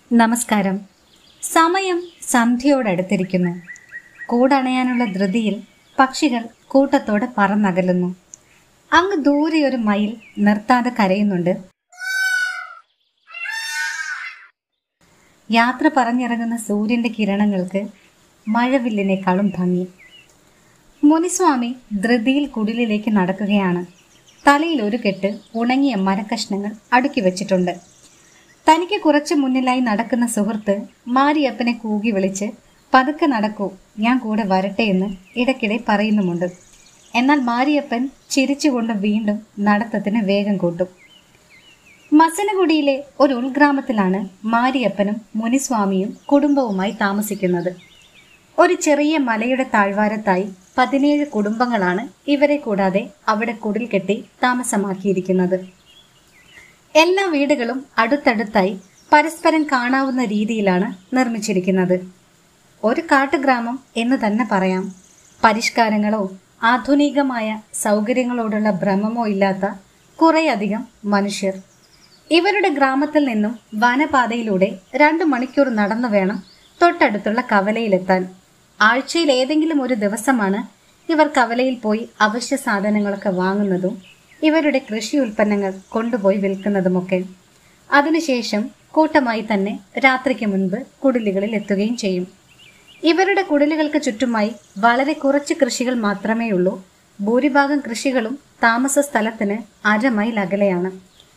നമസ്കാരം സമയം സന്ധ്യയോടടുത്തിരിക്കുന്നു കൂടണയാനുള്ള ധൃതിയിൽ പക്ഷികൾ കൂട്ടത്തോടെ പറന്നകലുന്നു അങ്ങ് ദൂരെ ഒരു മയിൽ നിർത്താതെ കരയുന്നുണ്ട് യാത്ര പറഞ്ഞിറങ്ങുന്ന സൂര്യന്റെ കിരണങ്ങൾക്ക് മഴവില്ലിനേക്കാളും ഭംഗി മുനിസ്വാമി ധൃതിയിൽ കുടിലിലേക്ക് നടക്കുകയാണ് തലയിൽ ഒരു കെട്ട് ഉണങ്ങിയ മരക്കഷ്ണങ്ങൾ അടുക്കി വെച്ചിട്ടുണ്ട് തനിക്ക് കുറച്ച് മുന്നിലായി നടക്കുന്ന സുഹൃത്ത് മാരിയപ്പനെ കൂകി വിളിച്ച് പതുക്കെ നടക്കൂ ഞാൻ കൂടെ വരട്ടെ എന്ന് ഇടയ്ക്കിടെ പറയുന്നുമുണ്ട് എന്നാൽ മാരിയപ്പൻ ചിരിച്ചുകൊണ്ട് വീണ്ടും നടത്തത്തിന് വേഗം കൂട്ടും മസനഗുഡിയിലെ ഒരു ഉൾഗ്രാമത്തിലാണ് മാരിയപ്പനും മുനിസ്വാമിയും കുടുംബവുമായി താമസിക്കുന്നത് ഒരു ചെറിയ മലയുടെ താഴ്വാരത്തായി പതിനേഴ് കുടുംബങ്ങളാണ് ഇവരെ കൂടാതെ അവിടെ കുടിൽ കെട്ടി താമസമാക്കിയിരിക്കുന്നത് എല്ലാ വീടുകളും അടുത്തടുത്തായി പരസ്പരം കാണാവുന്ന രീതിയിലാണ് നിർമ്മിച്ചിരിക്കുന്നത് ഒരു കാട്ടുഗ്രാമം എന്ന് തന്നെ പറയാം പരിഷ്കാരങ്ങളോ ആധുനികമായ സൗകര്യങ്ങളോടുള്ള ഭ്രമമോ ഇല്ലാത്ത കുറേയധികം മനുഷ്യർ ഇവരുടെ ഗ്രാമത്തിൽ നിന്നും വനപാതയിലൂടെ രണ്ട് മണിക്കൂർ നടന്നു വേണം തൊട്ടടുത്തുള്ള കവലയിലെത്താൻ ആഴ്ചയിൽ ഏതെങ്കിലും ഒരു ദിവസമാണ് ഇവർ കവലയിൽ പോയി അവശ്യ സാധനങ്ങളൊക്കെ വാങ്ങുന്നതും ഇവരുടെ കൃഷി ഉൽപ്പന്നങ്ങൾ കൊണ്ടുപോയി വിൽക്കുന്നതുമൊക്കെ അതിനുശേഷം കൂട്ടമായി തന്നെ രാത്രിക്ക് മുൻപ് കുടിലുകളിൽ എത്തുകയും ചെയ്യും ഇവരുടെ കുടിലുകൾക്ക് ചുറ്റുമായി വളരെ കുറച്ച് കൃഷികൾ മാത്രമേ ഉള്ളൂ ഭൂരിഭാഗം കൃഷികളും താമസ സ്ഥലത്തിന് അരമൈൽ അകലെയാണ്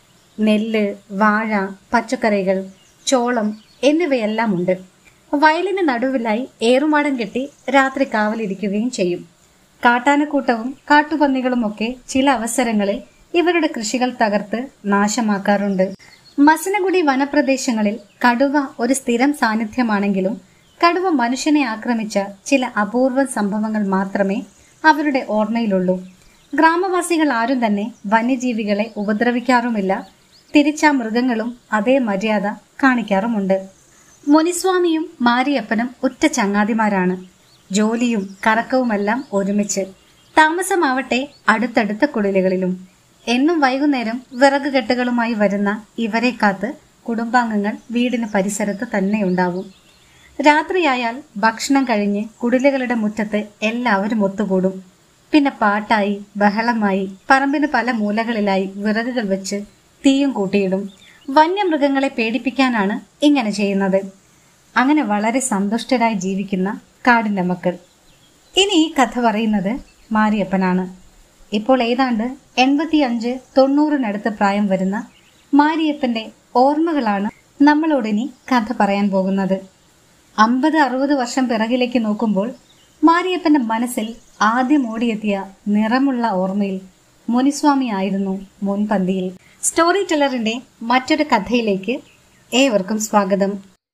നെല്ല് വാഴ പച്ചക്കറികൾ ചോളം എന്നിവയെല്ലാം ഉണ്ട് വയലിന് നടുവിലായി ഏറുമാടം കെട്ടി രാത്രി കാവലിരിക്കുകയും ചെയ്യും കാട്ടാനക്കൂട്ടവും കാട്ടുപന്നികളുമൊക്കെ ചില അവസരങ്ങളിൽ ഇവരുടെ കൃഷികൾ തകർത്ത് നാശമാക്കാറുണ്ട് മസനഗുഡി വനപ്രദേശങ്ങളിൽ കടുവ ഒരു സ്ഥിരം സാന്നിധ്യമാണെങ്കിലും കടുവ മനുഷ്യനെ ആക്രമിച്ച ചില അപൂർവ സംഭവങ്ങൾ മാത്രമേ അവരുടെ ഓർമ്മയിലുള്ളൂ ഗ്രാമവാസികൾ ആരും തന്നെ വന്യജീവികളെ ഉപദ്രവിക്കാറുമില്ല തിരിച്ചാ മൃഗങ്ങളും അതേ മര്യാദ കാണിക്കാറുമുണ്ട് മുനിസ്വാമിയും മാരിയപ്പനും ഉറ്റ ചങ്ങാതിമാരാണ് ജോലിയും കറക്കവുമെല്ലാം ഒരുമിച്ച് താമസമാവട്ടെ അടുത്തടുത്ത കുടിലുകളിലും എന്നും വൈകുന്നേരം വിറക് കെട്ടുകളുമായി വരുന്ന ഇവരെ കാത്ത് കുടുംബാംഗങ്ങൾ വീടിന് പരിസരത്ത് തന്നെ ഉണ്ടാവും രാത്രിയായാൽ ഭക്ഷണം കഴിഞ്ഞ് കുടിലുകളുടെ മുറ്റത്ത് എല്ലാവരും ഒത്തുകൂടും പിന്നെ പാട്ടായി ബഹളമായി പറമ്പിന് പല മൂലകളിലായി വിറകുകൾ വെച്ച് തീയും കൂട്ടിയിടും വന്യമൃഗങ്ങളെ പേടിപ്പിക്കാനാണ് ഇങ്ങനെ ചെയ്യുന്നത് അങ്ങനെ വളരെ സന്തുഷ്ടരായി ജീവിക്കുന്ന കാടിന്റെ മക്കൾ ഇനി ഈ കഥ പറയുന്നത് മാരിയപ്പനാണ് ഇപ്പോൾ ഏതാണ്ട് എൺപത്തിയഞ്ച് തൊണ്ണൂറിനടുത്ത് പ്രായം വരുന്ന മാരിയപ്പന്റെ ഓർമ്മകളാണ് നമ്മളോടിനി കഥ പറയാൻ പോകുന്നത് അമ്പത് അറുപത് വർഷം പിറകിലേക്ക് നോക്കുമ്പോൾ മാരിയപ്പന്റെ മനസ്സിൽ ആദ്യം ഓടിയെത്തിയ നിറമുള്ള ഓർമ്മയിൽ മുനിസ്വാമി ആയിരുന്നു മുൻപന്തിയിൽ സ്റ്റോറി ടെല്ലറിന്റെ മറ്റൊരു കഥയിലേക്ക് ഏവർക്കും സ്വാഗതം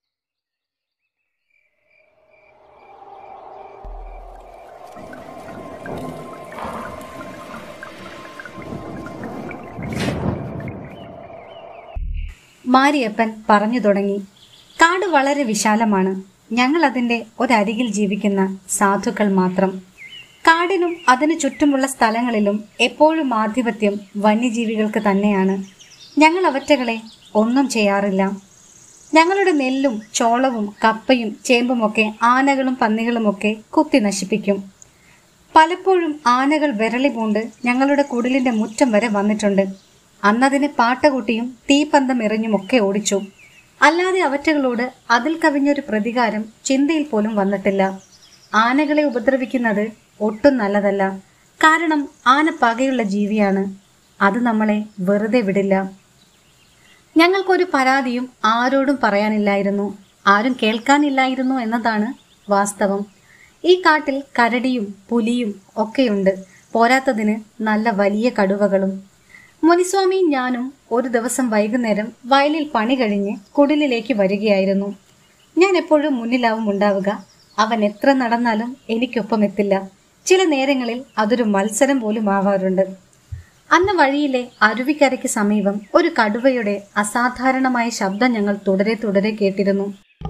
മാരിയപ്പൻ പറഞ്ഞു തുടങ്ങി കാട് വളരെ വിശാലമാണ് ഞങ്ങൾ അതിന്റെ ഒരരികിൽ ജീവിക്കുന്ന സാധുക്കൾ മാത്രം കാടിനും അതിനു ചുറ്റുമുള്ള സ്ഥലങ്ങളിലും എപ്പോഴും ആധിപത്യം വന്യജീവികൾക്ക് തന്നെയാണ് ഞങ്ങൾ അവറ്റകളെ ഒന്നും ചെയ്യാറില്ല ഞങ്ങളുടെ നെല്ലും ചോളവും കപ്പയും ചേമ്പുമൊക്കെ ആനകളും പന്നികളുമൊക്കെ കുത്തി നശിപ്പിക്കും പലപ്പോഴും ആനകൾ വിരളി പൂണ്ട് ഞങ്ങളുടെ കുടിലിന്റെ മുറ്റം വരെ വന്നിട്ടുണ്ട് അന്നതിനെ പാട്ടകുട്ടിയും തീപ്പന്തം എറിഞ്ഞുമൊക്കെ ഓടിച്ചു അല്ലാതെ അവറ്റകളോട് അതിൽ കവിഞ്ഞൊരു പ്രതികാരം ചിന്തയിൽ പോലും വന്നിട്ടില്ല ആനകളെ ഉപദ്രവിക്കുന്നത് ഒട്ടും നല്ലതല്ല കാരണം ആന പകയുള്ള ജീവിയാണ് അത് നമ്മളെ വെറുതെ വിടില്ല ഞങ്ങൾക്കൊരു പരാതിയും ആരോടും പറയാനില്ലായിരുന്നു ആരും കേൾക്കാനില്ലായിരുന്നു എന്നതാണ് വാസ്തവം ഈ കാട്ടിൽ കരടിയും പുലിയും ഒക്കെയുണ്ട് പോരാത്തതിന് നല്ല വലിയ കടുവകളും മുനിസ്വാമിയും ഞാനും ഒരു ദിവസം വൈകുന്നേരം വയലിൽ പണി കഴിഞ്ഞ് കുടിലിലേക്ക് വരികയായിരുന്നു ഞാൻ എപ്പോഴും മുന്നിലാവും ഉണ്ടാവുക അവൻ എത്ര നടന്നാലും എനിക്കൊപ്പം എത്തില്ല ചില നേരങ്ങളിൽ അതൊരു മത്സരം പോലും ആവാറുണ്ട് അന്ന് വഴിയിലെ അരുവിക്കരയ്ക്ക് സമീപം ഒരു കടുവയുടെ അസാധാരണമായ ശബ്ദം ഞങ്ങൾ തുടരെ തുടരെ കേട്ടിരുന്നു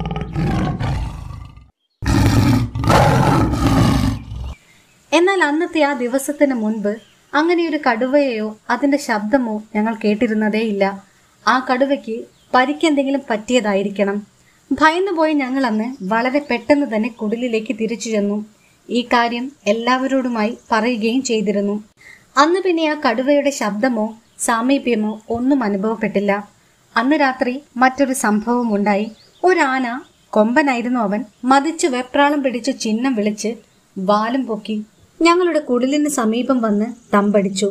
എന്നാൽ അന്നത്തെ ആ ദിവസത്തിന് മുൻപ് അങ്ങനെയൊരു കടുവയെയോ അതിന്റെ ശബ്ദമോ ഞങ്ങൾ കേട്ടിരുന്നതേയില്ല ആ കടുവയ്ക്ക് പരിക്കെന്തെങ്കിലും പറ്റിയതായിരിക്കണം ഭയന്നുപോയി ഞങ്ങൾ അന്ന് വളരെ പെട്ടെന്ന് തന്നെ കുടിലിലേക്ക് തിരിച്ചു ചെന്നു ഈ കാര്യം എല്ലാവരോടുമായി പറയുകയും ചെയ്തിരുന്നു അന്ന് പിന്നെ ആ കടുവയുടെ ശബ്ദമോ സാമീപ്യമോ ഒന്നും അനുഭവപ്പെട്ടില്ല അന്ന് രാത്രി മറ്റൊരു സംഭവം ഉണ്ടായി ഒരാന കൊമ്പനായിരുന്നു അവൻ മതിച്ച് വെപ്രാളം പിടിച്ച് ചിഹ്നം വിളിച്ച് വാലും പൊക്കി ഞങ്ങളുടെ കുടിലിന് സമീപം വന്ന് തമ്പടിച്ചു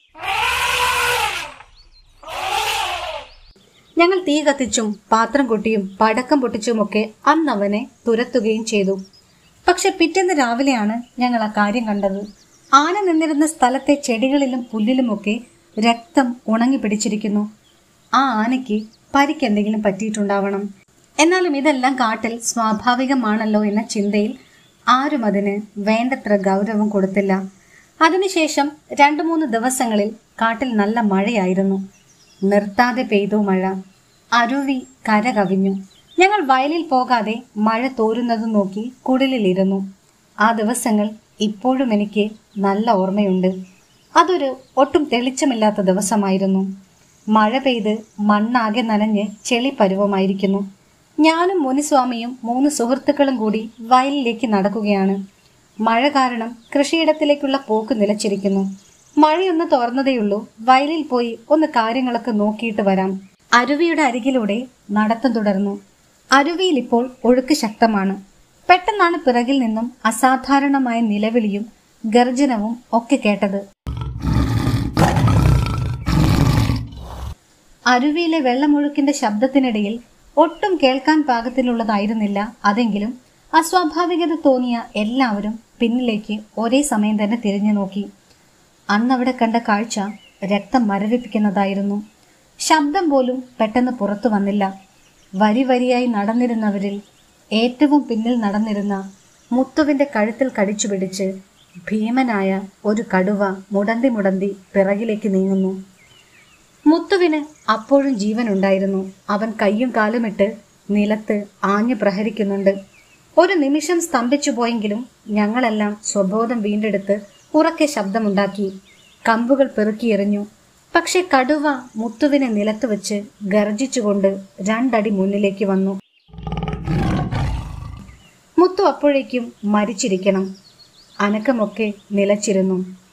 ഞങ്ങൾ തീ കത്തിച്ചും പാത്രം കൊട്ടിയും പടക്കം പൊട്ടിച്ചുമൊക്കെ അന്ന് അവനെ തുരത്തുകയും ചെയ്തു പക്ഷെ പിറ്റേന്ന് രാവിലെയാണ് ഞങ്ങൾ ആ കാര്യം കണ്ടത് ആന നിന്നിരുന്ന സ്ഥലത്തെ ചെടികളിലും പുല്ലിലുമൊക്കെ രക്തം ഉണങ്ങി പിടിച്ചിരിക്കുന്നു ആ ആനയ്ക്ക് പരിക്കെന്തെങ്കിലും പറ്റിയിട്ടുണ്ടാവണം എന്നാലും ഇതെല്ലാം കാട്ടിൽ സ്വാഭാവികമാണല്ലോ എന്ന ചിന്തയിൽ ആരും അതിന് വേണ്ടത്ര ഗൗരവം കൊടുത്തില്ല അതിനുശേഷം രണ്ടു മൂന്ന് ദിവസങ്ങളിൽ കാട്ടിൽ നല്ല മഴയായിരുന്നു നിർത്താതെ പെയ്തു മഴ അരുവി കര കവിഞ്ഞു ഞങ്ങൾ വയലിൽ പോകാതെ മഴ തോരുന്നത് നോക്കി കുടിലിലിരുന്നു ആ ദിവസങ്ങൾ ഇപ്പോഴും എനിക്ക് നല്ല ഓർമ്മയുണ്ട് അതൊരു ഒട്ടും തെളിച്ചമില്ലാത്ത ദിവസമായിരുന്നു മഴ പെയ്ത് മണ്ണാകെ നനഞ്ഞ് ചെളി പരുവമായിരിക്കുന്നു ഞാനും മുനിസ്വാമിയും മൂന്ന് സുഹൃത്തുക്കളും കൂടി വയലിലേക്ക് നടക്കുകയാണ് മഴ കാരണം കൃഷിയിടത്തിലേക്കുള്ള പോക്ക് നിലച്ചിരിക്കുന്നു മഴയൊന്ന് തോർന്നതേയുള്ളൂ വയലിൽ പോയി ഒന്ന് കാര്യങ്ങളൊക്കെ നോക്കിയിട്ട് വരാം അരുവിയുടെ അരികിലൂടെ നടത്തം തുടർന്നു അരുവിയിൽ ഇപ്പോൾ ഒഴുക്ക് ശക്തമാണ് പെട്ടെന്നാണ് പിറകിൽ നിന്നും അസാധാരണമായ നിലവിളിയും ഗർജനവും ഒക്കെ കേട്ടത് അരുവിയിലെ വെള്ളമൊഴുക്കിന്റെ ശബ്ദത്തിനിടയിൽ ഒട്ടും കേൾക്കാൻ പാകത്തിലുള്ളതായിരുന്നില്ല അതെങ്കിലും അസ്വാഭാവികത തോന്നിയ എല്ലാവരും പിന്നിലേക്ക് ഒരേ സമയം തന്നെ തിരിഞ്ഞു നോക്കി അന്നവിടെ കണ്ട കാഴ്ച രക്തം മരവിപ്പിക്കുന്നതായിരുന്നു ശബ്ദം പോലും പെട്ടെന്ന് പുറത്തു വന്നില്ല വരി വരിയായി നടന്നിരുന്നവരിൽ ഏറ്റവും പിന്നിൽ നടന്നിരുന്ന മുത്തുവിന്റെ കഴുത്തിൽ കടിച്ചു പിടിച്ച് ഭീമനായ ഒരു കടുവ മുടന്തി മുടന്തി പിറകിലേക്ക് നീങ്ങുന്നു മുത്തുവിന് അപ്പോഴും ജീവനുണ്ടായിരുന്നു അവൻ കയ്യും കാലുമിട്ട് നിലത്ത് ആഞ്ഞു പ്രഹരിക്കുന്നുണ്ട് ഒരു നിമിഷം സ്തംഭിച്ചു പോയെങ്കിലും ഞങ്ങളെല്ലാം സ്വബോധം വീണ്ടെടുത്ത് ഉറക്കെ ശബ്ദമുണ്ടാക്കി കമ്പുകൾ പെറുക്കിയെറിഞ്ഞു പക്ഷെ കടുവ മുത്തുവിനെ നിലത്ത് വെച്ച് ഗർജിച്ചുകൊണ്ട് രണ്ടടി മുന്നിലേക്ക് വന്നു മുത്തു അപ്പോഴേക്കും മരിച്ചിരിക്കണം അനക്കമൊക്കെ നിലച്ചിരുന്നു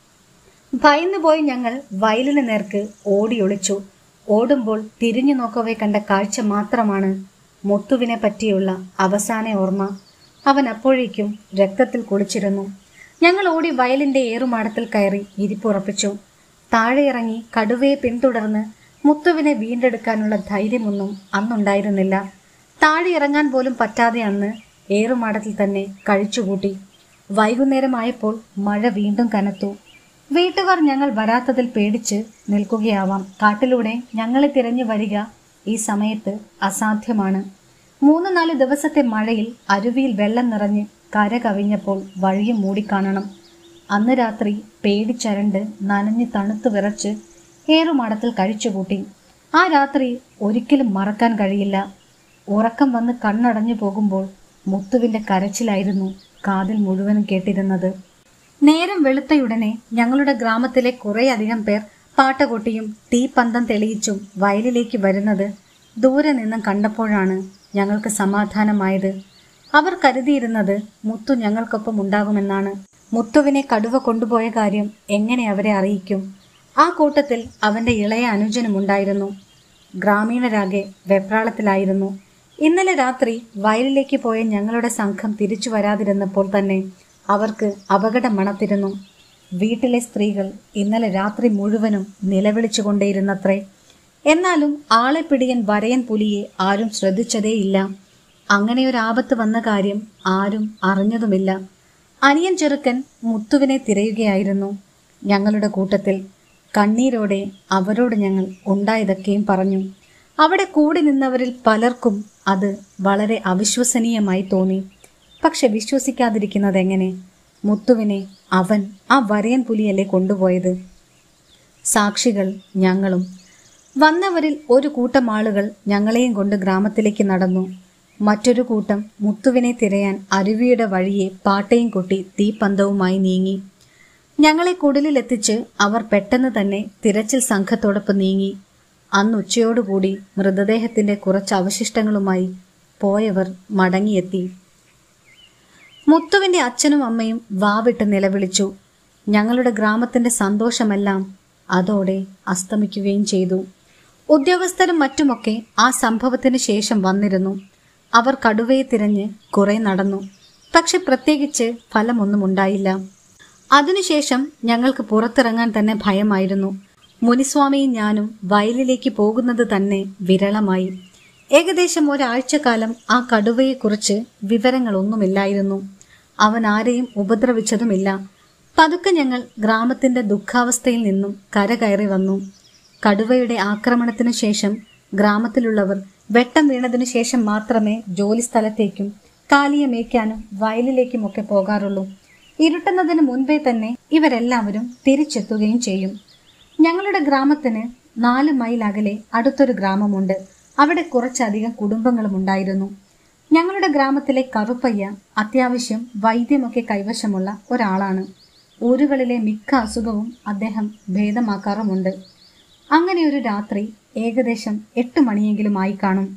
ഭയന്നുപോയി ഞങ്ങൾ വയലിന് നേർക്ക് ഓടിയൊളിച്ചു ഓടുമ്പോൾ തിരിഞ്ഞു നോക്കവേ കണ്ട കാഴ്ച മാത്രമാണ് മുത്തുവിനെ പറ്റിയുള്ള അവസാന ഓർമ്മ അവൻ അപ്പോഴേക്കും രക്തത്തിൽ കുളിച്ചിരുന്നു ഞങ്ങൾ ഓടി വയലിന്റെ ഏറുമാടത്തിൽ കയറി ഇരിപ്പുറപ്പിച്ചു താഴെ ഇറങ്ങി കടുവയെ പിന്തുടർന്ന് മുത്തുവിനെ വീണ്ടെടുക്കാനുള്ള ധൈര്യമൊന്നും അന്നുണ്ടായിരുന്നില്ല താഴെ ഇറങ്ങാൻ പോലും പറ്റാതെ അന്ന് ഏറുമാടത്തിൽ തന്നെ കഴിച്ചുകൂട്ടി വൈകുന്നേരമായപ്പോൾ മഴ വീണ്ടും കനത്തു വീട്ടുകാർ ഞങ്ങൾ വരാത്തതിൽ പേടിച്ച് നിൽക്കുകയാവാം കാട്ടിലൂടെ ഞങ്ങളെ തിരഞ്ഞു വരിക ഈ സമയത്ത് അസാധ്യമാണ് മൂന്ന് നാല് ദിവസത്തെ മഴയിൽ അരുവിയിൽ വെള്ളം നിറഞ്ഞ് കര കവിഞ്ഞപ്പോൾ വഴിയും മൂടിക്കാണണം അന്ന് രാത്രി പേടിച്ചരണ്ട് നനഞ്ഞ് തണുത്തു വിറച്ച് ഏറുമാടത്തിൽ കഴിച്ചുകൂട്ടി ആ രാത്രി ഒരിക്കലും മറക്കാൻ കഴിയില്ല ഉറക്കം വന്ന് കണ്ണടഞ്ഞു പോകുമ്പോൾ മുത്തുവിന്റെ കരച്ചിലായിരുന്നു കാതിൽ മുഴുവനും കേട്ടിരുന്നത് നേരം വെളുത്തയുടനെ ഞങ്ങളുടെ ഗ്രാമത്തിലെ കുറേയധികം പേർ പാട്ടകൊട്ടിയും തീപ്പന്തം തെളിയിച്ചും വയലിലേക്ക് വരുന്നത് ദൂരെ നിന്നും കണ്ടപ്പോഴാണ് ഞങ്ങൾക്ക് സമാധാനമായത് അവർ കരുതിയിരുന്നത് മുത്തു ഞങ്ങൾക്കൊപ്പം ഉണ്ടാകുമെന്നാണ് മുത്തുവിനെ കടുവ കൊണ്ടുപോയ കാര്യം എങ്ങനെ അവരെ അറിയിക്കും ആ കൂട്ടത്തിൽ അവന്റെ ഇളയ അനുജനും ഉണ്ടായിരുന്നു ഗ്രാമീണരാകെ വെപ്രാളത്തിലായിരുന്നു ഇന്നലെ രാത്രി വയലിലേക്ക് പോയ ഞങ്ങളുടെ സംഘം തിരിച്ചു വരാതിരുന്നപ്പോൾ തന്നെ അവർക്ക് അപകടം മണത്തിരുന്നു വീട്ടിലെ സ്ത്രീകൾ ഇന്നലെ രാത്രി മുഴുവനും നിലവിളിച്ചുകൊണ്ടേയിരുന്നത്രേ എന്നാലും ആളെ പിടിയൻ വരയൻ പുലിയെ ആരും ശ്രദ്ധിച്ചതേയില്ല അങ്ങനെ ഒരു ആപത്ത് വന്ന കാര്യം ആരും അറിഞ്ഞതുമില്ല അനിയൻ ചെറുക്കൻ മുത്തുവിനെ തിരയുകയായിരുന്നു ഞങ്ങളുടെ കൂട്ടത്തിൽ കണ്ണീരോടെ അവരോട് ഞങ്ങൾ ഉണ്ടായതൊക്കെയും പറഞ്ഞു അവിടെ കൂടി നിന്നവരിൽ പലർക്കും അത് വളരെ അവിശ്വസനീയമായി തോന്നി പക്ഷെ വിശ്വസിക്കാതിരിക്കുന്നത് എങ്ങനെ മുത്തുവിനെ അവൻ ആ വരയൻ പുലിയല്ലേ കൊണ്ടുപോയത് സാക്ഷികൾ ഞങ്ങളും വന്നവരിൽ ഒരു കൂട്ടം ആളുകൾ ഞങ്ങളെയും കൊണ്ട് ഗ്രാമത്തിലേക്ക് നടന്നു മറ്റൊരു കൂട്ടം മുത്തുവിനെ തിരയാൻ അരുവിയുടെ വഴിയെ പാട്ടയും കൊട്ടി തീപ്പന്തവുമായി നീങ്ങി ഞങ്ങളെ കുടിലിലെത്തിച്ച് അവർ പെട്ടെന്ന് തന്നെ തിരച്ചിൽ സംഘത്തോടൊപ്പം നീങ്ങി അന്ന് ഉച്ചയോടുകൂടി മൃതദേഹത്തിന്റെ കുറച്ച് അവശിഷ്ടങ്ങളുമായി പോയവർ മടങ്ങിയെത്തി മുത്തുവിന്റെ അച്ഛനും അമ്മയും വാവിട്ട് നിലവിളിച്ചു ഞങ്ങളുടെ ഗ്രാമത്തിന്റെ സന്തോഷമെല്ലാം അതോടെ അസ്തമിക്കുകയും ചെയ്തു ഉദ്യോഗസ്ഥരും മറ്റുമൊക്കെ ആ സംഭവത്തിന് ശേഷം വന്നിരുന്നു അവർ കടുവയെ തിരഞ്ഞ് കുറെ നടന്നു പക്ഷെ പ്രത്യേകിച്ച് ഫലമൊന്നും ഉണ്ടായില്ല അതിനുശേഷം ഞങ്ങൾക്ക് പുറത്തിറങ്ങാൻ തന്നെ ഭയമായിരുന്നു മുനിസ്വാമിയും ഞാനും വയലിലേക്ക് പോകുന്നത് തന്നെ വിരളമായി ഏകദേശം ഒരാഴ്ചക്കാലം ആ കടുവയെക്കുറിച്ച് വിവരങ്ങളൊന്നുമില്ലായിരുന്നു അവൻ ആരെയും ഉപദ്രവിച്ചതുമില്ല പതുക്കെ ഞങ്ങൾ ഗ്രാമത്തിന്റെ ദുഃഖാവസ്ഥയിൽ നിന്നും കരകയറി വന്നു കടുവയുടെ ആക്രമണത്തിനു ശേഷം ഗ്രാമത്തിലുള്ളവർ വെട്ടം വീണതിനു ശേഷം മാത്രമേ ജോലി സ്ഥലത്തേക്കും കാലിയെ മേയ്ക്കാനും വയലിലേക്കുമൊക്കെ പോകാറുള്ളൂ ഇരുട്ടുന്നതിന് മുൻപേ തന്നെ ഇവരെല്ലാവരും തിരിച്ചെത്തുകയും ചെയ്യും ഞങ്ങളുടെ ഗ്രാമത്തിന് നാല് മൈൽ അകലെ അടുത്തൊരു ഗ്രാമമുണ്ട് അവിടെ കുറച്ചധികം കുടുംബങ്ങളും ഉണ്ടായിരുന്നു ഞങ്ങളുടെ ഗ്രാമത്തിലെ കറുപ്പയ്യ അത്യാവശ്യം വൈദ്യമൊക്കെ കൈവശമുള്ള ഒരാളാണ് ഊരുകളിലെ മിക്ക അസുഖവും അദ്ദേഹം ഭേദമാക്കാറുമുണ്ട് അങ്ങനെ ഒരു രാത്രി ഏകദേശം എട്ട് മണിയെങ്കിലും ആയി കാണും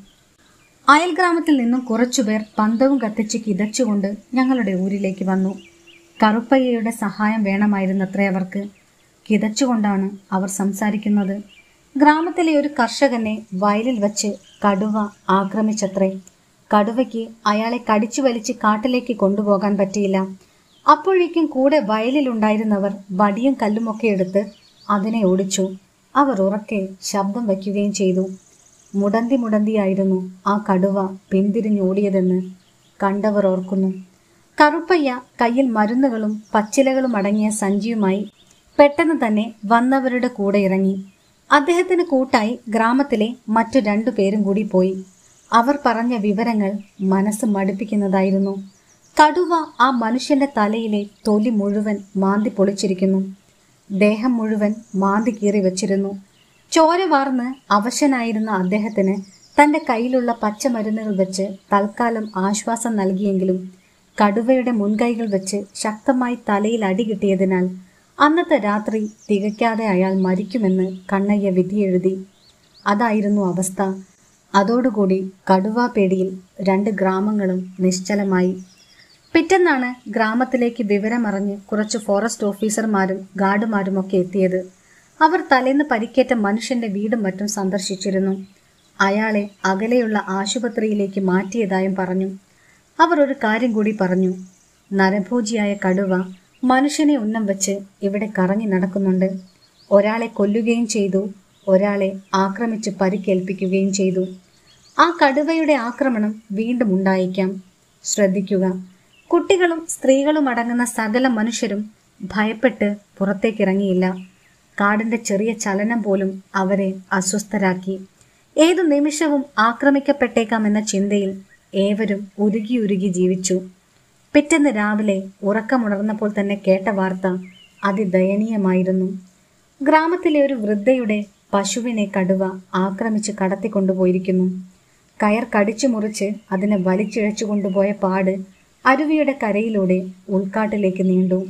അയൽ ഗ്രാമത്തിൽ നിന്നും കുറച്ചുപേർ പന്തവും കത്തിച്ച് കിതച്ചുകൊണ്ട് ഞങ്ങളുടെ ഊരിലേക്ക് വന്നു കറുപ്പയ്യയുടെ സഹായം വേണമായിരുന്നത്രേ അവർക്ക് കിതച്ചുകൊണ്ടാണ് അവർ സംസാരിക്കുന്നത് ഗ്രാമത്തിലെ ഒരു കർഷകനെ വയലിൽ വച്ച് കടുവ ആക്രമിച്ചത്രേ കടുവയ്ക്ക് അയാളെ കടിച്ചു വലിച്ച് കാട്ടിലേക്ക് കൊണ്ടുപോകാൻ പറ്റിയില്ല അപ്പോഴേക്കും കൂടെ വയലിലുണ്ടായിരുന്നവർ വടിയും കല്ലുമൊക്കെ എടുത്ത് അതിനെ ഓടിച്ചു അവർ ഉറക്കെ ശബ്ദം വയ്ക്കുകയും ചെയ്തു മുടന്തി മുടന്തിയായിരുന്നു ആ കടുവ പിന്തിരിഞ്ഞോടിയതെന്ന് കണ്ടവർ ഓർക്കുന്നു കറുപ്പയ്യ കയ്യിൽ മരുന്നുകളും പച്ചിലകളും അടങ്ങിയ സഞ്ചിയുമായി പെട്ടെന്ന് തന്നെ വന്നവരുടെ കൂടെ ഇറങ്ങി അദ്ദേഹത്തിന് കൂട്ടായി ഗ്രാമത്തിലെ മറ്റു രണ്ടു പേരും കൂടി പോയി അവർ പറഞ്ഞ വിവരങ്ങൾ മനസ്സ് മടുപ്പിക്കുന്നതായിരുന്നു കടുവ ആ മനുഷ്യന്റെ തലയിലെ തൊലി മുഴുവൻ മാന്തി പൊളിച്ചിരിക്കുന്നു ദേഹം മുഴുവൻ മാന്തി കീറി വെച്ചിരുന്നു ചോര വാർന്ന് അവശനായിരുന്ന അദ്ദേഹത്തിന് തന്റെ കയ്യിലുള്ള പച്ചമരുന്നുകൾ വെച്ച് തൽക്കാലം ആശ്വാസം നൽകിയെങ്കിലും കടുവയുടെ മുൻകൈകൾ വെച്ച് ശക്തമായി തലയിൽ അടി കിട്ടിയതിനാൽ അന്നത്തെ രാത്രി തികയ്ക്കാതെ അയാൾ മരിക്കുമെന്ന് കണ്ണയ്യ വിധിയെഴുതി അതായിരുന്നു അവസ്ഥ അതോടുകൂടി കടുവാ പേടിയിൽ രണ്ട് ഗ്രാമങ്ങളും നിശ്ചലമായി പിറ്റന്നാണ് ഗ്രാമത്തിലേക്ക് വിവരമറിഞ്ഞ് കുറച്ച് ഫോറസ്റ്റ് ഓഫീസർമാരും ഗാർഡുമാരുമൊക്കെ എത്തിയത് അവർ തലേന്ന് പരിക്കേറ്റ മനുഷ്യന്റെ വീടും മറ്റും സന്ദർശിച്ചിരുന്നു അയാളെ അകലെയുള്ള ആശുപത്രിയിലേക്ക് മാറ്റിയതായും പറഞ്ഞു അവർ ഒരു കാര്യം കൂടി പറഞ്ഞു നരഭോജിയായ കടുവ മനുഷ്യനെ ഉന്നം വെച്ച് ഇവിടെ കറങ്ങി നടക്കുന്നുണ്ട് ഒരാളെ കൊല്ലുകയും ചെയ്തു ഒരാളെ ആക്രമിച്ച് പരിക്കേൽപ്പിക്കുകയും ചെയ്തു ആ കടുവയുടെ ആക്രമണം വീണ്ടും ഉണ്ടായേക്കാം ശ്രദ്ധിക്കുക കുട്ടികളും സ്ത്രീകളും അടങ്ങുന്ന സകല മനുഷ്യരും ഭയപ്പെട്ട് പുറത്തേക്കിറങ്ങിയില്ല കാടിന്റെ ചെറിയ ചലനം പോലും അവരെ അസ്വസ്ഥരാക്കി ഏതു നിമിഷവും ആക്രമിക്കപ്പെട്ടേക്കാമെന്ന ചിന്തയിൽ ഏവരും ഉരുകി ഉരുകി ജീവിച്ചു പിറ്റേന്ന് രാവിലെ ഉറക്കമുണർന്നപ്പോൾ തന്നെ കേട്ട വാർത്ത അതിദയനീയമായിരുന്നു ഗ്രാമത്തിലെ ഒരു വൃദ്ധയുടെ പശുവിനെ കടുവ ആക്രമിച്ച് കടത്തിക്കൊണ്ടുപോയിരിക്കുന്നു കയർ കടിച്ചു മുറിച്ച് അതിനെ വലിച്ചിഴച്ചു കൊണ്ടുപോയ പാട് അരുവിയുടെ കരയിലൂടെ ഉൾക്കാട്ടിലേക്ക് നീണ്ടു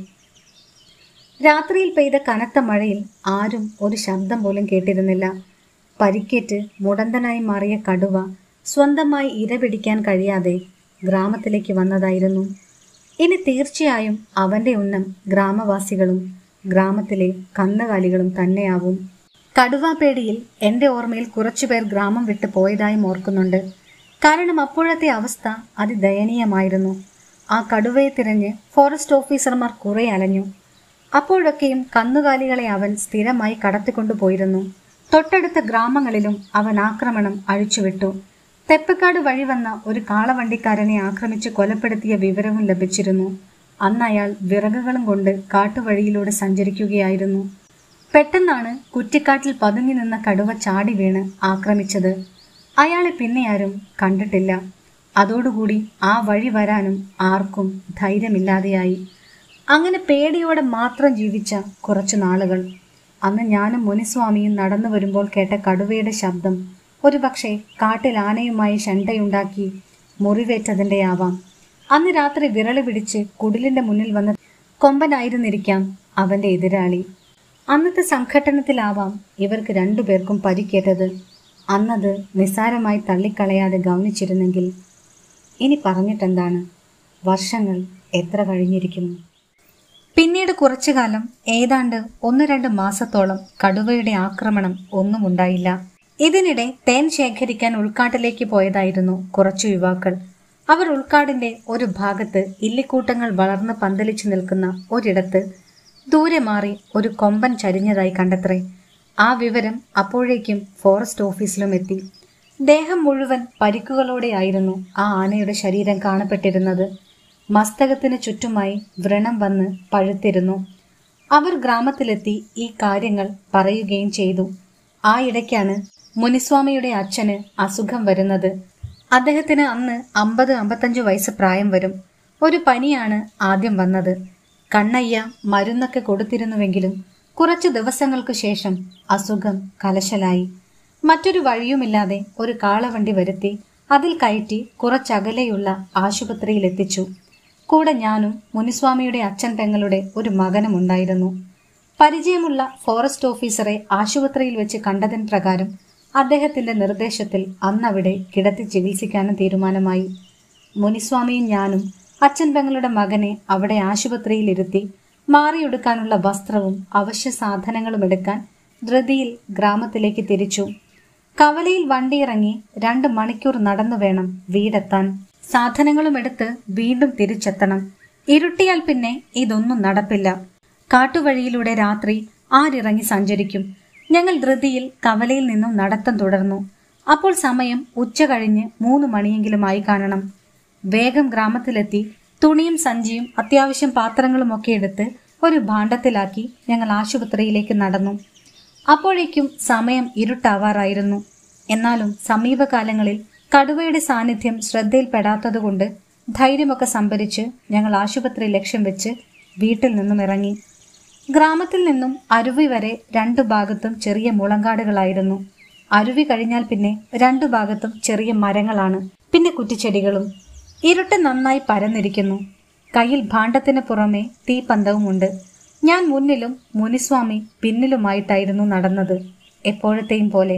രാത്രിയിൽ പെയ്ത കനത്ത മഴയിൽ ആരും ഒരു ശബ്ദം പോലും കേട്ടിരുന്നില്ല പരിക്കേറ്റ് മുടന്തനായി മാറിയ കടുവ സ്വന്തമായി ഇര പിടിക്കാൻ കഴിയാതെ ഗ്രാമത്തിലേക്ക് വന്നതായിരുന്നു ഇനി തീർച്ചയായും അവന്റെ ഉന്നം ഗ്രാമവാസികളും ഗ്രാമത്തിലെ കന്നുകാലികളും തന്നെയാവും കടുവാപ്പേടിയിൽ എന്റെ ഓർമ്മയിൽ കുറച്ചുപേർ ഗ്രാമം വിട്ടു പോയതായും ഓർക്കുന്നുണ്ട് കാരണം അപ്പോഴത്തെ അവസ്ഥ അതിദയനീയമായിരുന്നു ആ കടുവയെ തിരഞ്ഞ് ഫോറസ്റ്റ് ഓഫീസർമാർ കുറെ അലഞ്ഞു അപ്പോഴൊക്കെയും കന്നുകാലികളെ അവൻ സ്ഥിരമായി കടത്തിക്കൊണ്ടുപോയിരുന്നു തൊട്ടടുത്ത ഗ്രാമങ്ങളിലും അവൻ ആക്രമണം അഴിച്ചുവിട്ടു തെപ്പക്കാട് വഴി വന്ന ഒരു കാളവണ്ടിക്കാരനെ ആക്രമിച്ച് കൊലപ്പെടുത്തിയ വിവരവും ലഭിച്ചിരുന്നു അന്ന് അയാൾ വിറകുകളും കൊണ്ട് കാട്ടുവഴിയിലൂടെ സഞ്ചരിക്കുകയായിരുന്നു പെട്ടെന്നാണ് കുറ്റിക്കാട്ടിൽ പതുങ്ങി നിന്ന കടുവ ചാടി വീണ് ആക്രമിച്ചത് അയാളെ പിന്നെ ആരും കണ്ടിട്ടില്ല അതോടുകൂടി ആ വഴി വരാനും ആർക്കും ധൈര്യമില്ലാതെയായി അങ്ങനെ പേടിയോടെ മാത്രം ജീവിച്ച കുറച്ചു നാളുകൾ അന്ന് ഞാനും മുനിസ്വാമിയും നടന്നു വരുമ്പോൾ കേട്ട കടുവയുടെ ശബ്ദം ഒരുപക്ഷെ കാട്ടിൽ ആനയുമായി ശണ്ടയുണ്ടാക്കി മുറിവേറ്റതിൻ്റെ ആവാം അന്ന് രാത്രി വിരളി പിടിച്ച് കുടിലിന്റെ മുന്നിൽ വന്ന് കൊമ്പനായിരുന്നിരിക്കാം അവന്റെ എതിരാളി അന്നത്തെ സംഘട്ടനത്തിലാവാം ഇവർക്ക് രണ്ടുപേർക്കും പരിക്കേറ്റത് അന്നത് നിസ്സാരമായി തള്ളിക്കളയാതെ ഗൗനിച്ചിരുന്നെങ്കിൽ ഇനി പറഞ്ഞിട്ടെന്താണ് വർഷങ്ങൾ എത്ര കഴിഞ്ഞിരിക്കുന്നു പിന്നീട് കുറച്ചു കാലം ഏതാണ്ട് ഒന്ന് രണ്ട് മാസത്തോളം കടുവയുടെ ആക്രമണം ഒന്നും ഉണ്ടായില്ല ഇതിനിടെ തേൻ ശേഖരിക്കാൻ ഉൾക്കാട്ടിലേക്ക് പോയതായിരുന്നു കുറച്ചു യുവാക്കൾ അവർ ഉൾക്കാടിന്റെ ഒരു ഭാഗത്ത് ഇല്ലിക്കൂട്ടങ്ങൾ വളർന്ന് പന്തലിച്ചു നിൽക്കുന്ന ഒരിടത്ത് ദൂരെ മാറി ഒരു കൊമ്പൻ ചരിഞ്ഞതായി കണ്ടത്രേ ആ വിവരം അപ്പോഴേക്കും ഫോറസ്റ്റ് ഓഫീസിലും എത്തി ദേഹം മുഴുവൻ പരിക്കുകളോടെയായിരുന്നു ആ ആനയുടെ ശരീരം കാണപ്പെട്ടിരുന്നത് മസ്തകത്തിന് ചുറ്റുമായി വ്രണം വന്ന് പഴുത്തിരുന്നു അവർ ഗ്രാമത്തിലെത്തി ഈ കാര്യങ്ങൾ പറയുകയും ചെയ്തു ആ ഇടയ്ക്കാണ് മുനിസ്വാമിയുടെ അച്ഛന് അസുഖം വരുന്നത് അദ്ദേഹത്തിന് അന്ന് അമ്പത് അമ്പത്തഞ്ച് വയസ്സ് പ്രായം വരും ഒരു പനിയാണ് ആദ്യം വന്നത് കണ്ണയ്യ മരുന്നൊക്കെ കൊടുത്തിരുന്നുവെങ്കിലും കുറച്ചു ദിവസങ്ങൾക്കു ശേഷം അസുഖം കലശലായി മറ്റൊരു വഴിയുമില്ലാതെ ഒരു കാളവണ്ടി വരുത്തി അതിൽ കയറ്റി കുറച്ചകലെയുള്ള ആശുപത്രിയിൽ എത്തിച്ചു കൂടെ ഞാനും മുനിസ്വാമിയുടെ അച്ഛൻ പെങ്ങളുടെ ഒരു മകനും ഉണ്ടായിരുന്നു പരിചയമുള്ള ഫോറസ്റ്റ് ഓഫീസറെ ആശുപത്രിയിൽ വെച്ച് കണ്ടതിന് പ്രകാരം അദ്ദേഹത്തിന്റെ നിർദ്ദേശത്തിൽ അന്നവിടെ കിടത്തി ചികിത്സിക്കാനും തീരുമാനമായി മുനിസ്വാമിയും ഞാനും അച്ഛൻ പെങ്ങളുടെ മകനെ അവിടെ ആശുപത്രിയിലിരുത്തി മാറിയെടുക്കാനുള്ള വസ്ത്രവും അവശ്യ സാധനങ്ങളും എടുക്കാൻ ധൃതിയിൽ ഗ്രാമത്തിലേക്ക് തിരിച്ചു കവലയിൽ വണ്ടിയിറങ്ങി രണ്ട് മണിക്കൂർ നടന്നു വേണം വീടെത്താൻ സാധനങ്ങളും എടുത്ത് വീണ്ടും തിരിച്ചെത്തണം ഇരുട്ടിയാൽ പിന്നെ ഇതൊന്നും നടപ്പില്ല കാട്ടുവഴിയിലൂടെ രാത്രി ആരിറങ്ങി സഞ്ചരിക്കും ഞങ്ങൾ ധൃതിയിൽ കവലയിൽ നിന്നും നടത്തം തുടർന്നു അപ്പോൾ സമയം ഉച്ച കഴിഞ്ഞ് മൂന്ന് മണിയെങ്കിലുമായി കാണണം വേഗം ഗ്രാമത്തിലെത്തി തുണിയും സഞ്ചിയും അത്യാവശ്യം പാത്രങ്ങളുമൊക്കെ എടുത്ത് ഒരു ഭാണ്ഡത്തിലാക്കി ഞങ്ങൾ ആശുപത്രിയിലേക്ക് നടന്നു അപ്പോഴേക്കും സമയം ഇരുട്ടാവാറായിരുന്നു എന്നാലും സമീപകാലങ്ങളിൽ കടുവയുടെ സാന്നിധ്യം ശ്രദ്ധയിൽപ്പെടാത്തതുകൊണ്ട് ധൈര്യമൊക്കെ സംഭരിച്ച് ഞങ്ങൾ ആശുപത്രി ലക്ഷ്യം വെച്ച് വീട്ടിൽ നിന്നും ഇറങ്ങി ഗ്രാമത്തിൽ നിന്നും അരുവി വരെ രണ്ടു ഭാഗത്തും ചെറിയ മുളങ്കാടുകളായിരുന്നു അരുവി കഴിഞ്ഞാൽ പിന്നെ രണ്ടു ഭാഗത്തും ചെറിയ മരങ്ങളാണ് പിന്നെ കുറ്റിച്ചെടികളും ഇരുട്ട് നന്നായി പരന്നിരിക്കുന്നു കയ്യിൽ ഭാണ്ഡത്തിന് പുറമെ തീപ്പന്തവുമുണ്ട് ഞാൻ മുന്നിലും മുനിസ്വാമി പിന്നിലുമായിട്ടായിരുന്നു നടന്നത് എപ്പോഴത്തെയും പോലെ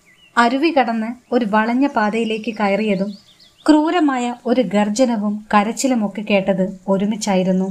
അരുവി കടന്ന് ഒരു വളഞ്ഞ പാതയിലേക്ക് കയറിയതും ക്രൂരമായ ഒരു ഗർജനവും കരച്ചിലുമൊക്കെ കേട്ടത് ഒരുമിച്ചായിരുന്നു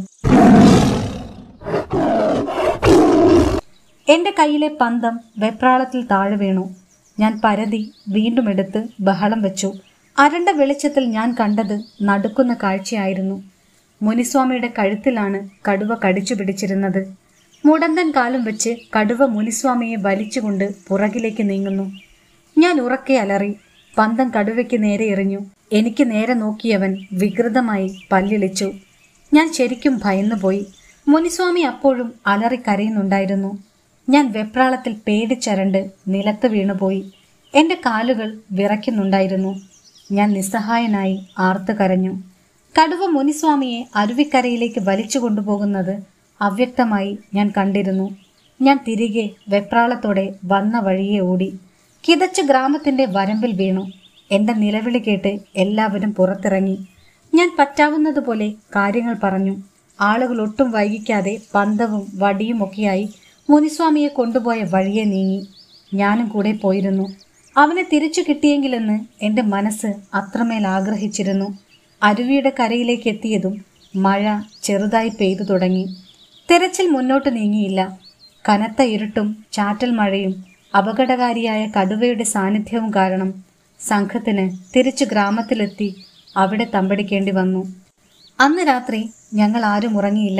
എന്റെ കയ്യിലെ പന്തം വെപ്രാളത്തിൽ താഴെ വീണു ഞാൻ പരതി വീണ്ടും എടുത്ത് ബഹളം വെച്ചു അരണ്ട വെളിച്ചത്തിൽ ഞാൻ കണ്ടത് നടുക്കുന്ന കാഴ്ചയായിരുന്നു മുനിസ്വാമിയുടെ കഴുത്തിലാണ് കടുവ കടിച്ചു പിടിച്ചിരുന്നത് മുടന്തൻ കാലും വെച്ച് കടുവ മുനിസ്വാമിയെ വലിച്ചുകൊണ്ട് പുറകിലേക്ക് നീങ്ങുന്നു ഞാൻ ഉറക്കെ അലറി പന്തം കടുവയ്ക്ക് നേരെ എറിഞ്ഞു എനിക്ക് നേരെ നോക്കിയവൻ വികൃതമായി പല്ലിളിച്ചു ഞാൻ ശരിക്കും ഭയന്നുപോയി മുനിസ്വാമി അപ്പോഴും അലറി കരയുന്നുണ്ടായിരുന്നു ഞാൻ വെപ്രാളത്തിൽ പേടിച്ചരണ്ട് നിലത്ത് വീണുപോയി എന്റെ കാലുകൾ വിറയ്ക്കുന്നുണ്ടായിരുന്നു ഞാൻ നിസ്സഹായനായി ആർത്തു കരഞ്ഞു കടുവ മുനിസ്വാമിയെ അരുവിക്കരയിലേക്ക് വലിച്ചു കൊണ്ടുപോകുന്നത് അവ്യക്തമായി ഞാൻ കണ്ടിരുന്നു ഞാൻ തിരികെ വെപ്രാളത്തോടെ വന്ന വഴിയെ ഓടി കിതച്ച് ഗ്രാമത്തിന്റെ വരമ്പിൽ വീണു എന്റെ നിലവിളി കേട്ട് എല്ലാവരും പുറത്തിറങ്ങി ഞാൻ പറ്റാവുന്നതുപോലെ കാര്യങ്ങൾ പറഞ്ഞു ആളുകൾ ഒട്ടും വൈകിക്കാതെ പന്തവും വടിയുമൊക്കെയായി മുനിസ്വാമിയെ കൊണ്ടുപോയ വഴിയെ നീങ്ങി ഞാനും കൂടെ പോയിരുന്നു അവനെ തിരിച്ചു കിട്ടിയെങ്കിലെന്ന് എൻ്റെ മനസ്സ് അത്രമേൽ ആഗ്രഹിച്ചിരുന്നു അരുവിയുടെ കരയിലേക്ക് എത്തിയതും മഴ ചെറുതായി പെയ്തു തുടങ്ങി തിരച്ചിൽ മുന്നോട്ട് നീങ്ങിയില്ല കനത്ത ഇരുട്ടും ചാറ്റൽ മഴയും അപകടകാരിയായ കടുവയുടെ സാന്നിധ്യവും കാരണം സംഘത്തിന് തിരിച്ചു ഗ്രാമത്തിലെത്തി അവിടെ തമ്പടിക്കേണ്ടി വന്നു അന്ന് രാത്രി ഞങ്ങൾ ആരും ഉറങ്ങിയില്ല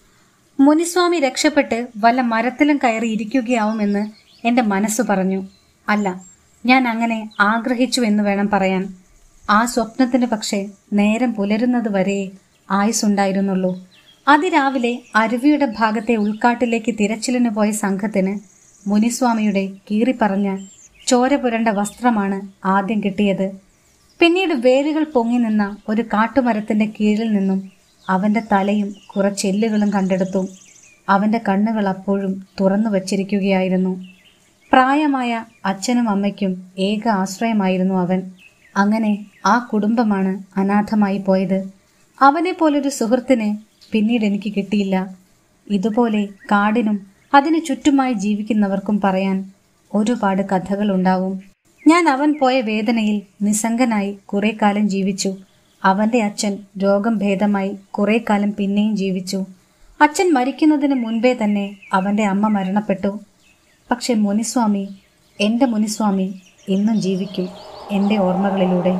മുനിസ്വാമി രക്ഷപ്പെട്ട് വല്ല മരത്തിലും കയറി ഇരിക്കുകയാവുമെന്ന് എൻ്റെ മനസ്സ് പറഞ്ഞു അല്ല ഞാൻ അങ്ങനെ ആഗ്രഹിച്ചു എന്ന് വേണം പറയാൻ ആ സ്വപ്നത്തിന് പക്ഷേ നേരം പുലരുന്നത് വരെ ആയുസുണ്ടായിരുന്നുള്ളൂ അതിരാവിലെ അരുവിയുടെ ഭാഗത്തെ ഉൾക്കാട്ടിലേക്ക് തിരച്ചിലിന് പോയ സംഘത്തിന് മുനിസ്വാമിയുടെ കീറിപ്പറഞ്ഞ ചോര പുരണ്ട വസ്ത്രമാണ് ആദ്യം കിട്ടിയത് പിന്നീട് വേരുകൾ പൊങ്ങി നിന്ന ഒരു കാട്ടുമരത്തിന്റെ കീഴിൽ നിന്നും അവന്റെ തലയും കുറച്ചെല്ലുകളും കണ്ടെടുത്തു അവന്റെ കണ്ണുകൾ അപ്പോഴും തുറന്നു വച്ചിരിക്കുകയായിരുന്നു പ്രായമായ അച്ഛനും അമ്മയ്ക്കും ഏക ആശ്രയമായിരുന്നു അവൻ അങ്ങനെ ആ കുടുംബമാണ് അനാഥമായി പോയത് അവനെ പോലൊരു സുഹൃത്തിനെ പിന്നീട് എനിക്ക് കിട്ടിയില്ല ഇതുപോലെ കാടിനും അതിനു ചുറ്റുമായി ജീവിക്കുന്നവർക്കും പറയാൻ ഒരുപാട് കഥകളുണ്ടാവും ഞാൻ അവൻ പോയ വേദനയിൽ നിസ്സംഗനായി കുറെ കാലം ജീവിച്ചു അവന്റെ അച്ഛൻ രോഗം ഭേദമായി കുറെ കാലം പിന്നെയും ജീവിച്ചു അച്ഛൻ മരിക്കുന്നതിന് മുൻപേ തന്നെ അവന്റെ അമ്മ മരണപ്പെട്ടു പക്ഷെ മുനിസ്വാമി എൻ്റെ മുനിസ്വാമി ഇന്നും ജീവിക്കും എൻ്റെ ഓർമ്മകളിലൂടെ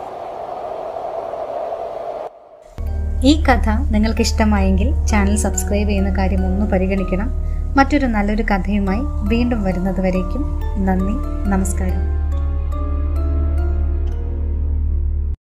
ഈ കഥ നിങ്ങൾക്ക് ഇഷ്ടമായെങ്കിൽ ചാനൽ സബ്സ്ക്രൈബ് ചെയ്യുന്ന കാര്യം ഒന്ന് പരിഗണിക്കണം മറ്റൊരു നല്ലൊരു കഥയുമായി വീണ്ടും വരുന്നത് വരേക്കും നന്ദി നമസ്കാരം